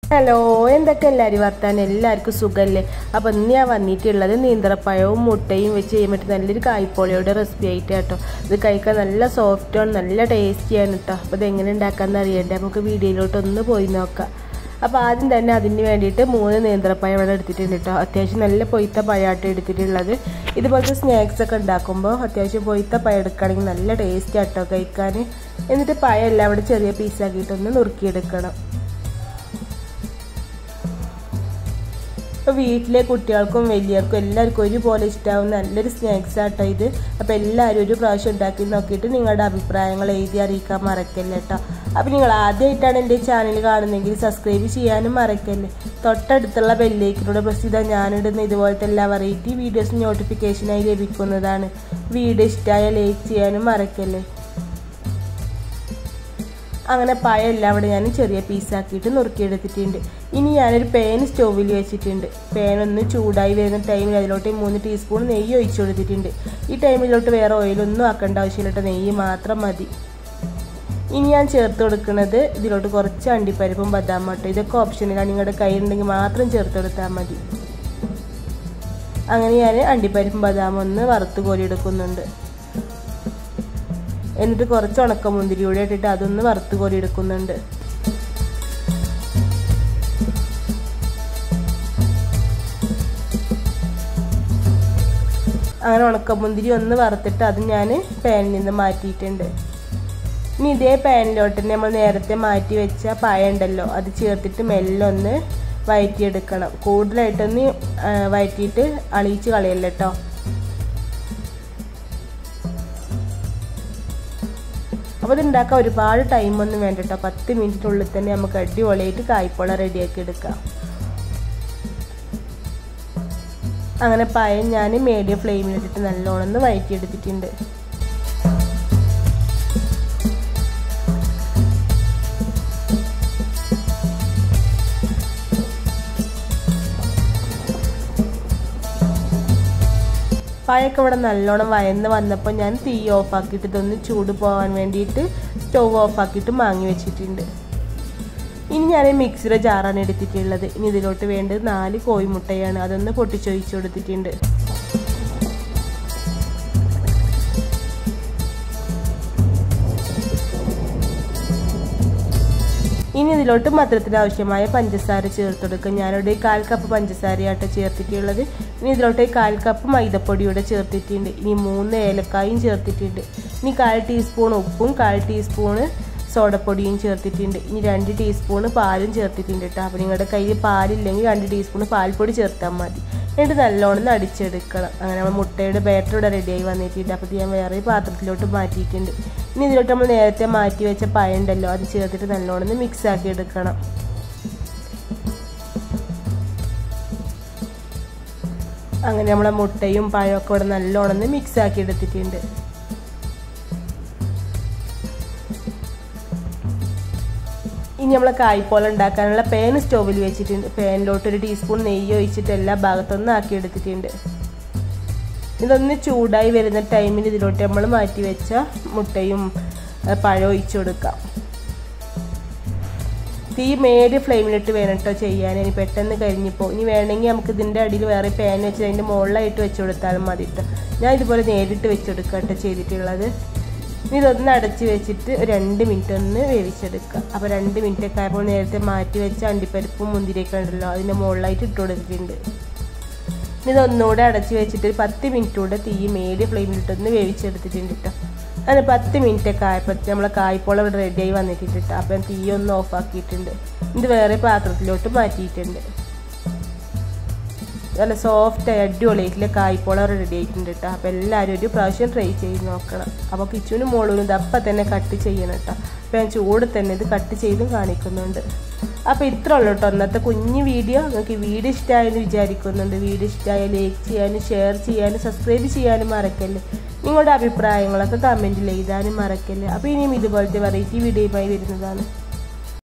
hello എന്തൊക്കെ എല്ലാവരും വർത്താനം എല്ലാവർക്കും സുഖമല്ലേ അപ്പോൾ ഇന്ന് ഞാൻ വന്നിട്ടുള്ളത് നീന്തറപ്പഴവും മുട്ടയും വെച്ച് ചെയ്യാൻ പറ്റും നല്ലൊരു കായ്പോളയുടെ റെസിപ്പി ആയിട്ട് കേട്ടോ ഇത് കഴിക്കാൻ നല്ല സോഫ്റ്റാണ് നല്ല ടേസ്റ്റിയാണ് കേട്ടോ അപ്പോൾ ഇത് എങ്ങനെ ഉണ്ടാക്കാമെന്ന് അറിയണ്ടേ നമുക്ക് വീഡിയോയിലോട്ട് ഒന്ന് പോയി നോക്കാം അപ്പോൾ ആദ്യം തന്നെ അതിന് വേണ്ടിയിട്ട് മൂന്ന് നേന്ത്രപ്പഴം ഇവിടെ എടുത്തിട്ടുണ്ട് കേട്ടോ അത്യാവശ്യം നല്ല പൊയ്ത്ത പഴമായിട്ട് എടുത്തിട്ടുള്ളത് ഇതുപോലത്തെ സ്നാക്സ് ഒക്കെ ഉണ്ടാക്കുമ്പോൾ അത്യാവശ്യം പൊയ്ത്ത പഴം എടുക്കുകയാണെങ്കിൽ നല്ല ടേസ്റ്റ് ആട്ടോ കഴിക്കാൻ എന്നിട്ട് പഴം എല്ലാം ഇവിടെ ചെറിയ പീസാക്കിയിട്ടൊന്ന് നുറുക്കിയെടുക്കണം അപ്പോൾ വീട്ടിലെ കുട്ടികൾക്കും വലിയവർക്കും എല്ലാവർക്കും ഒരുപോലെ ഇഷ്ടമാവുന്ന നല്ലൊരു സ്നാക്സ് ആട്ടോ ഇത് അപ്പോൾ എല്ലാവരും ഒരു പ്രാവശ്യം ഉണ്ടാക്കി നോക്കിയിട്ട് നിങ്ങളുടെ അഭിപ്രായങ്ങൾ എഴുതി അറിയിക്കാൻ മറക്കല്ല കേട്ടോ അപ്പോൾ നിങ്ങൾ ആദ്യമായിട്ടാണ് എൻ്റെ ചാനൽ കാണുന്നതെങ്കിൽ സബ്സ്ക്രൈബ് ചെയ്യാനും മറക്കല്ലേ തൊട്ടടുത്തുള്ള ബെല്ലേക്കിലൂടെ പ്രസ് ചെയ്താൽ ഞാനിടുന്ന ഇതുപോലത്തെ എല്ലാ വെറൈറ്റി വീഡിയോസും നോട്ടിഫിക്കേഷനായി ലഭിക്കുന്നതാണ് വീഡിയോ ഇഷ്ടമായ ലൈക്ക് ചെയ്യാനും മറക്കല്ലേ അങ്ങനെ പഴം എല്ലാം അവിടെ ഞാൻ ചെറിയ പീസാക്കിയിട്ട് നുറുക്കിയെടുത്തിട്ടുണ്ട് ഇനി ഞാനൊരു പാൻ സ്റ്റൗവിൽ വെച്ചിട്ടുണ്ട് പാൻ ഒന്ന് ചൂടായി വരുന്ന ടൈമിൽ അതിലോട്ട് മൂന്ന് ടീസ്പൂൺ നെയ്യ് ഒഴിച്ചു കൊടുത്തിട്ടുണ്ട് ഈ ടൈമിലോട്ട് വേറെ ഓയിലൊന്നും ആക്കേണ്ട ആവശ്യമില്ല നെയ്യ് മാത്രം മതി ഇനി ഞാൻ ചേർത്ത് കൊടുക്കുന്നത് ഇതിലോട്ട് കുറച്ച് അണ്ടിപ്പരിപ്പും ബദാം മട്ടോ ഇതൊക്കെ ഓപ്ഷനിലാണ് നിങ്ങളുടെ കയ്യിലുണ്ടെങ്കിൽ മാത്രം ചേർത്ത് കൊടുത്താൽ മതി അങ്ങനെ ഞാൻ അണ്ടിപ്പരിപ്പും ബദാമും ഒന്ന് വറുത്ത് കോരിയെടുക്കുന്നുണ്ട് എന്നിട്ട് കുറച്ച് ഉണക്കമുന്തിരി കൂടെ ഇട്ടിട്ട് അതൊന്ന് വറുത്ത് കോരി എടുക്കുന്നുണ്ട് അങ്ങനെ ഉണക്കമുന്തിരി ഒന്ന് വറുത്തിട്ട് അത് ഞാൻ പാനിൽ നിന്ന് മാറ്റിയിട്ടുണ്ട് ഇനി ഇതേ പാനിലോട്ട് നമ്മൾ നേരത്തെ മാറ്റി വെച്ച പായ ഉണ്ടല്ലോ അത് ചേർത്തിട്ട് മെല്ലെ ഒന്ന് വയറ്റിയെടുക്കണം കൂടുതലായിട്ടൊന്ന് വയറ്റിയിട്ട് അളിയിച്ച് കളയല്ല കേട്ടോ അപ്പോൾ ഇത് ഉണ്ടാക്കാൻ ഒരുപാട് ടൈമൊന്നും വേണ്ട കേട്ടോ പത്ത് മിനിറ്റിനുള്ളിൽ തന്നെ നമുക്ക് അടിപൊളിയായിട്ട് കായ്പോള റെഡിയാക്കി എടുക്കാം അങ്ങനെ പഴം ഞാൻ മീഡിയം ഫ്ലെയിമിലിട്ടിട്ട് നല്ലോണം ഒന്ന് വഴറ്റിയെടുത്തിട്ടുണ്ട് പഴമൊക്കെ ഇവിടെ നല്ലോണം വയന്ന് വന്നപ്പോൾ ഞാൻ തീ ഓഫാക്കിയിട്ട് ഇതൊന്ന് ചൂട് പോകാൻ വേണ്ടിയിട്ട് സ്റ്റവ് ഓഫാക്കിയിട്ട് മാങ്ങി വെച്ചിട്ടുണ്ട് ഇനി ഞാൻ മിക്സിയുടെ ജാറാണ് എടുത്തിട്ടുള്ളത് ഇനി ഇതിലോട്ട് വേണ്ടത് നാല് കോഴിമുട്ടയാണ് അതൊന്ന് പൊട്ടിച്ചൊഴിച്ചു കൊടുത്തിട്ടുണ്ട് ഇനി ഇതിലോട്ട് മധുരത്തിന് ആവശ്യമായ പഞ്ചസാര ചേർത്ത് കൊടുക്കുക ഞാനിവിടെ കാൽ കപ്പ് പഞ്ചസാരയായിട്ട് ചേർത്തിട്ടുള്ളത് ഇനി ഇതിലോട്ട് കാൽ കപ്പ് മൈദപ്പൊടിയൂടെ ചേർത്തിട്ടുണ്ട് ഇനി മൂന്ന് ഏലക്കായും ചേർത്തിട്ടുണ്ട് ഇനി കാൽ ടീസ്പൂൺ ഉപ്പും കാൽ ടീസ്പൂണ് സോഡപ്പൊടിയും ചേർത്തിട്ടുണ്ട് ഇനി രണ്ട് ടീസ്പൂണ് പാലും ചേർത്തിട്ടുണ്ട് കേട്ടോ അപ്പോൾ നിങ്ങളുടെ കയ്യിൽ പാലില്ലെങ്കിൽ രണ്ട് ടീസ്പൂൺ പാൽപ്പൊടി ചേർത്താൽ മതി എന്നിട്ട് നല്ലോണം അടിച്ചെടുക്കണം അങ്ങനെ നമ്മൾ മുട്ടയുടെ ബാറ്റർ ഇവിടെ റെഡിയായി വന്നിട്ടുണ്ട് അപ്പോൾ ഞാൻ വേറെ പാത്രത്തിലോട്ട് മാറ്റിയിട്ടുണ്ട് ഇനി ഇതിലോട്ട് നമ്മൾ നേരത്തെ മാറ്റി വെച്ച പഴം ഉണ്ടല്ലോ അത് ചേർത്തിട്ട് നല്ലോണം മിക്സ് ആക്കി എടുക്കണം അങ്ങനെ നമ്മളെ മുട്ടയും പഴമൊക്കെ ഇവിടെ നല്ലോണം മിക്സ് ആക്കി എടുത്തിട്ടുണ്ട് ഇനി നമ്മൾ കായ്പോല ഉണ്ടാക്കാനുള്ള പാൻ സ്റ്റോവിൽ വെച്ചിട്ടുണ്ട് പാനിലോട്ട് ഒരു ടീസ്പൂൺ നെയ്യ് ഒഴിച്ചിട്ട് എല്ലാ ഭാഗത്തൊന്നും ആക്കി എടുത്തിട്ടുണ്ട് ഇതൊന്ന് ചൂടായി വരുന്ന ടൈമിൽ ഇതിലോട്ട് നമ്മൾ മാറ്റി വെച്ച മുട്ടയും പഴം ഒഴിച്ചു കൊടുക്കാം തീ മേടി ഫ്ലെയിമിലിട്ട് വേണം കേട്ടോ ചെയ്യാൻ ഇനി പെട്ടെന്ന് കഴിഞ്ഞിപ്പോൾ ഇനി വേണമെങ്കിൽ നമുക്ക് ഇതിൻ്റെ അടിയിൽ വേറെ പാൻ വെച്ച് അതിൻ്റെ മുകളിലായിട്ട് വെച്ച് കൊടുത്താലും മതി കേട്ടോ ഞാൻ ഇതുപോലെ നേരിട്ട് വെച്ച് കൊടുക്കുക കേട്ടോ ചെയ്തിട്ടുള്ളത് ഇനി ഇതൊന്ന് അടച്ച് വെച്ചിട്ട് രണ്ട് മിനിറ്റ് ഒന്ന് വേവിച്ചെടുക്കുക അപ്പോൾ രണ്ട് മിനിറ്റ് ഒക്കെ ആയപ്പോൾ നേരത്തെ മാറ്റി വെച്ച അണ്ടിപ്പരിപ്പും മുന്തിരിയൊക്കെ ഉണ്ടല്ലോ അതിൻ്റെ മുകളിലായിട്ട് ഇട്ട് കൊടുത്തിട്ടുണ്ട് ഇനി ഇതൊന്നുകൂടെ അടച്ച് വെച്ചിട്ട് ഒരു പത്ത് മിനിറ്റ് കൂടെ തീ മീഡിയം ഫ്ലെയിമിലിട്ടൊന്ന് വേവിച്ചെടുത്തിട്ടുണ്ട് കേട്ടോ അങ്ങനെ പത്ത് മിനിറ്റ് ഒക്കെ ആയപ്പോൾ നമ്മളെ കായ്പോളം ഇവിടെ റെഡിയായി വന്നിട്ടുണ്ട് കേട്ടോ അപ്പം തീ ഒന്ന് ഓഫ് ആക്കിയിട്ടുണ്ട് ഇത് വേറെ പാത്രത്തിലോട്ട് മാറ്റിയിട്ടുണ്ട് നല്ല സോഫ്റ്റ് ആയി അടിപൊളിയായിട്ടുള്ള കായ്പോള റെഡി ആയിട്ടുണ്ട് കേട്ടോ അപ്പോൾ എല്ലാവരും ഒരു പ്രാവശ്യം ട്രൈ ചെയ്ത് നോക്കണം അപ്പോൾ കിച്ചുവിനും മോളും ഇത് അപ്പം തന്നെ കട്ട് ചെയ്യണം കേട്ടോ അപ്പോൾ ഞാൻ ചൂട് തന്നെ ഇത് കട്ട് ചെയ്തും കാണിക്കുന്നുണ്ട് അപ്പോൾ ഇത്ര ഉള്ളൂ കേട്ടോ ഇന്നത്തെ കുഞ്ഞു വീഡിയോ നിങ്ങൾക്ക് വീഡിയോ ഇഷ്ടമായെന്ന് വിചാരിക്കുന്നുണ്ട് വീഡിയോ ഇഷ്ടമായ ലൈക്ക് ചെയ്യാനും ഷെയർ ചെയ്യാനും സബ്സ്ക്രൈബ് ചെയ്യാനും മറക്കല്ലേ നിങ്ങളുടെ അഭിപ്രായങ്ങളൊക്കെ കമൻറ്റിൽ എഴുതാനും മറക്കല്ലേ അപ്പോൾ ഇനിയും ഇതുപോലത്തെ വെറൈറ്റി വീഡിയോയുമായി വരുന്നതാണ്